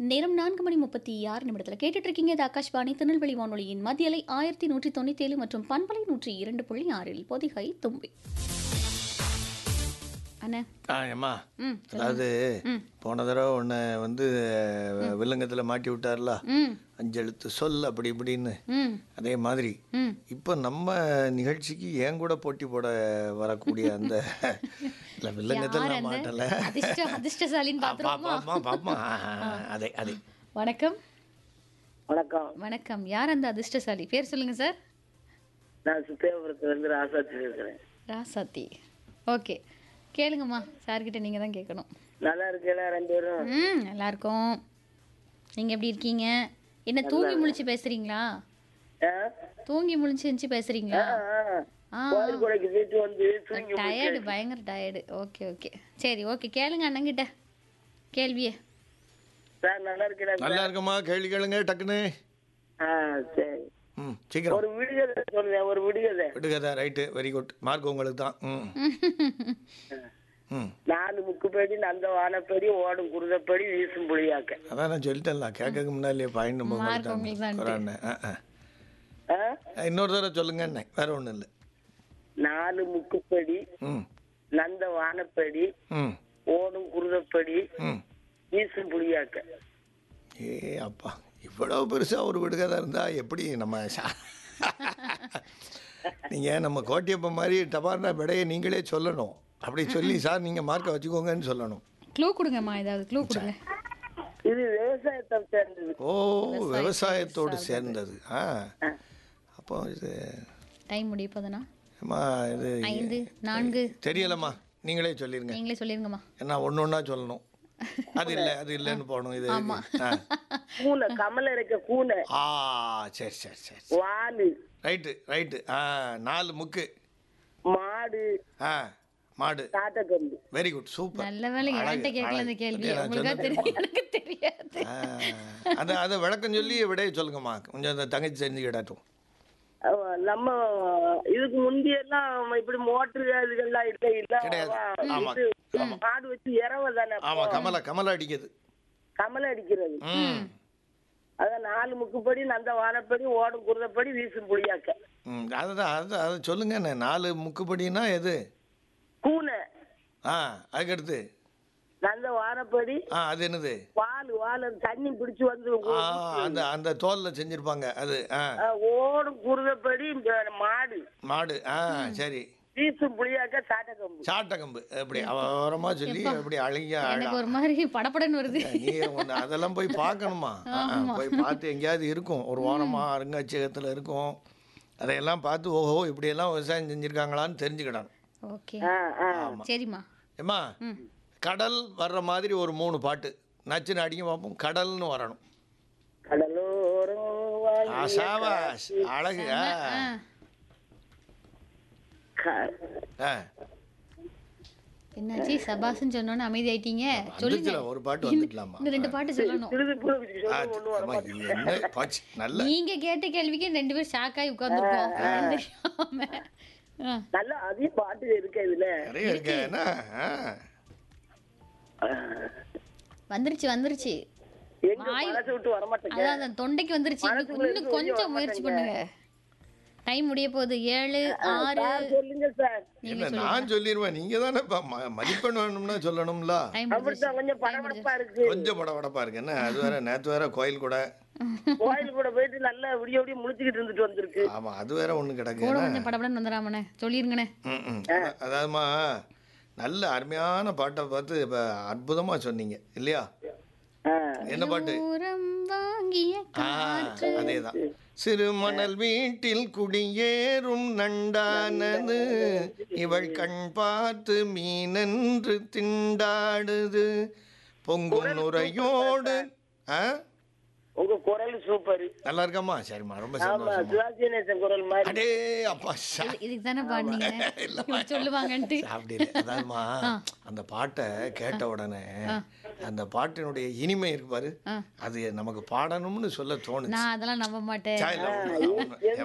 நேரம் நான்கு மணி முப்பத்தி ஆறு நிமிடத்தில் கேட்டுட்டு இருக்கீங்க இது ஆகாஷ்வாணி திருநெல்வேலி வானொலியின் மத்தியலை ஆயிரத்தி நூற்றி தொண்ணூற்றி ஏழு மற்றும் பண்பலை நூற்றி இரண்டு புள்ளி ஆறில் பொதிகை தும்பி அண்ணா ஆ ஏம்மா ம் அதாவது ம். போன தடவை ஒன்று வந்து வில்லங்கத்தில் மாட்டி விட்டார்ல ம் அஞ்சு எழுத்து சொல் அப்படி இப்படின்னு ம் அதே மாதிரி ம் இப்போ நம்ம நிகழ்ச்சிக்கு ஏன் கூட போட்டி போட வரக்கூடிய அந்த இல்லை வில்லங்கத்தில் யார் நான் அந்த மாட்டல அதிர்ஷ்ட அதிர்ஷ்டசாலின்னு பார்த்துருவோமா பாப்பா பாப்பா அதே அதே வணக்கம் வணக்கம் வணக்கம் யார் அந்த அதிர்ஷ்டசாலி பேர் சொல்லுங்க சார் நான் சுத்தேபுரத்துல இருந்து ராசாத்தி இருக்கிறேன் ராசாத்தி ஓகே கேளுங்கம்மா சார்கிட்ட நீங்கள் தான் கேட்கணும் நல்லா இருக்கீங்களா ரெண்டு பேரும் ம் நல்லா இருக்கோம் நீங்கள் எப்படி இருக்கீங்க என்ன தூங்கி முழிச்சு பேசுறீங்களா ஆ? தூங்கி முழிச்சு இருந்துச்சு பேசுறீங்களா ஆ. ஆ கோயில் கொடைக்கு போயிட்டு வந்து தூங்கி டயர்டு பயங்கர டயர்டு ஓகே ஓகே சரி ஓகே கேளுங்க அண்ணங்கிட்ட கேள்வியே சார் நல்லா இருக்கீங்களா நல்லா இருக்குமா கேள்வி கேளுங்க டக்குன்னு ஆ சரி ம் சீக்கிரம் ஒரு விடுகதை சொல்லுங்க ஒரு விடுகதை விடுகதா ரைட்டு வெரி குட் மார்க் உங்களுக்கு தான் ம் ம் நாலு முக்குப்படி நந்த வானப்படி ஓடும் குருதப்படி வீசும் புளியாக்க அதான் நான் சொல்லிட்டேன்ல கேட்க முன்னாலே பாயிண்ட் Mark உங்களுக்கு தான் ஆ? இன்னொரு தடவை சொல்லுங்க என்ன வேற ஒன்றும் இல்லை நாலு முக்குப்படி ம் நந்த வானப்படி ம் ஓடும் குருதப்படி ம் வீசும் புளியாக்க ஏ அப்பா இவ்வளோ பெருசாக ஒரு விடுகதை இருந்தால் எப்படி நம்ம நீங்கள் நம்ம கோட்டியப்ப மாதிரி டபார்னா விடையை நீங்களே சொல்லணும் அப்படி சொல்லி சார் நீங்கள் மார்க்கை வச்சுக்கோங்கன்னு சொல்லணும் க்ளூ கொடுங்கம்மா ஏதாவது க்ளூ கொடுங்க இது விவசாயத்தை சேர்ந்தது ஓ விவசாயத்தோடு சேர்ந்தது ஆ அப்போ இது டைம் முடிய போதுனா அம்மா இது ஐந்து நான்கு தெரியலம்மா நீங்களே சொல்லிருங்க நீங்களே சொல்லிருங்கம்மா ஏன்னா ஒன்று ஒன்றா சொல்லணும் அது இல்லை அது இல்லைன்னு போகணும் இது ஆ கூனை கமல இருக்க கூனை ஆ சரி சரி சரி வாலு ரைட்டு ரைட்டு ஆ நாலு முக்கு மாடு ஆ மாடு காட்டக்கம்பு வெரி குட் சூப்பர் நல்ல வேலை என்கிட்ட கேட்கல இந்த கேள்வி நான் உங்களுக்கா சொன்னது. தெரியும் எனக்கு தெரியாது அதை அதை விளக்கம் சொல்லி விடைய சொல்லுங்கம்மா கொஞ்சம் அந்த தங்கச்சி செஞ்சுக்கிடாட்டும் ஆமா, நம்ம இதுக்கு முந்தியெல்லாம் இப்படி மோட்டர் அதுகள்லாம் இல்ல இல்ல கிடையாது. அவ ஆமா. இது மாடு வச்சு இரவ தானே ஆமாம் கமலா கமலா அடிக்குது கமல அடிக்கிறது ம் அதான் நாலு முக்குப்படி நந்த வானப்படி ஓடும் குருதப்படி வீசும் புளியாக்க ம் அதுதான் அது அதை சொல்லுங்க என்ன நாலு முக்குப்படினா எது கூனை ஆ அதுக்கடுத்து நந்த வானப்படி ஆ அது என்னது வால் வால் அந்த தண்ணி பிடிச்சு வந்து ஆ அந்த அந்த தோலில் செஞ்சுருப்பாங்க அது ஆ அஹ், ஓடும் குருதப்படி இந்த மாடு மாடு ஆ சரி வீசும் புளியாக்க சாட்டக்கம்பு சாட்டக்கம்பு அப்படி அவரமாக சொல்லி அப்படி அழகியா எனக்கு ஒரு மாதிரி படபடன்னு வருது நீ ஒன்று அதெல்லாம் போய் பார்க்கணுமா ஆ, ஆ, போய் பார்த்து எங்கேயாவது இருக்கும் ஒரு வாரமாக அருங்காட்சியகத்தில் இருக்கும் அதையெல்லாம் பார்த்து ஓஹோ இப்படியெல்லாம் விவசாயம் செஞ்சுருக்காங்களான்னு தெரிஞ்சுக்கிடணும் ஓகே ஆ ஆ சரிம்மா ஏம்மா கடல் வர்ற மாதிரி ஒரு மூணு பாட்டு நச்சுன்னு அடிக்க பார்ப்போம் கடல்னு வரணும் கடலோரம் வாங்கி ஆசாவாஸ் அழகு ஆ க- ஆ என்னாச்சு சபாஸ்ன்னு சொன்னோன்னு அமைதி ஆயிட்டீங்க சொல்லுங்க வந்துச்சுல ஒரு பாட்டு வந்துக்கலாமா இந்த ரெண்டு பாட்டு சொல்லணும் சிறிது புழுகு ஆ, சொல்லு ஒண்ணும் வர அம்மா, இது என்ன பாச்சு நல்ல நீங்க கேட்ட கேள்விக்கு ரெண்டு பேரும் ஷாக் ஆகி உட்காந்துருக்கோம் தெரியாம ஆ, நல்லா அதையும் பாட்டு இருக்கு இதுல நிறைய இருக்கு என்ன ஆ. வந்துருச்சு வந்துருச்சு எங்க மனசு விட்டு வர மாட்டேங்க அதான் அந்த தொண்டைக்கு வந்துருச்சு இன்னும் இன்னும் கொஞ்சம் முயற்சி பண்ணுங்க டைம் முடிய போகுது ஏழு ஆறு சொல்லுங்க சார் இல்ல நான் சொல்லிடுவேன் நீங்க தானே இப்ப ம- மதிப்பெண் வேணும்னா சொல்லணும்ல டைம் அப்படித்தான் கொஞ்சம் படபடப்பா இருக்கு கொஞ்சம் படபடப்பா இருக்கு என்ன அது வேற நேத்து வேற கோயில் கூட கோயில் கூட போயிட்டு நல்லா விடிய விடிய முழிச்சுக்கிட்டு இருந்துட்டு வந்திருக்கு ஆமா அது வேற ஒண்ணு கிடக்கு கூட என்ன? கொஞ்சம் படபடன்னு வந்துடாமண்ணே சொல்லிருங்கண்ணே ம், ம். அத- அதாவதுமா நல்ல அருமையான பாட்டை பார்த்து இப்ப அற்புதமா சொன்னீங்க இல்லையா ஆ. என்ன பாட்டு தூரம் வாங்கிய ஆ, அதேதான் சிறு மணல் வீட்டில் குடியேறும் நண்டானது இவள் கண் பார்த்து மீனென்று திண்டாடுது பொங்கும் நுரையோடு ஆ உங்க குரல் சூப்பர் நல்லா இருக்காம்மா சரிம்மா ரொம்ப ஆமா சந்தோஷம் சிவாஜி கணேசன் குரல் மாதிரி அடே அப்பா சா. இதுக்கு தானே பாடினீங்க இவங்க சொல்லுவாங்கன்ட்டு அப்படி இல்லை அதாவதுமா அந்த பாட்டை கேட்ட உடனே அந்த பாட்டினுடைய இனிமை இருக்கு பாரு ஆ. அது நமக்கு பாடணும்னு சொல்ல தோணுச்சு நான் அதெல்லாம் நம்ப மாட்டேன் சா, இல்ல, உண்மை- உண்மை.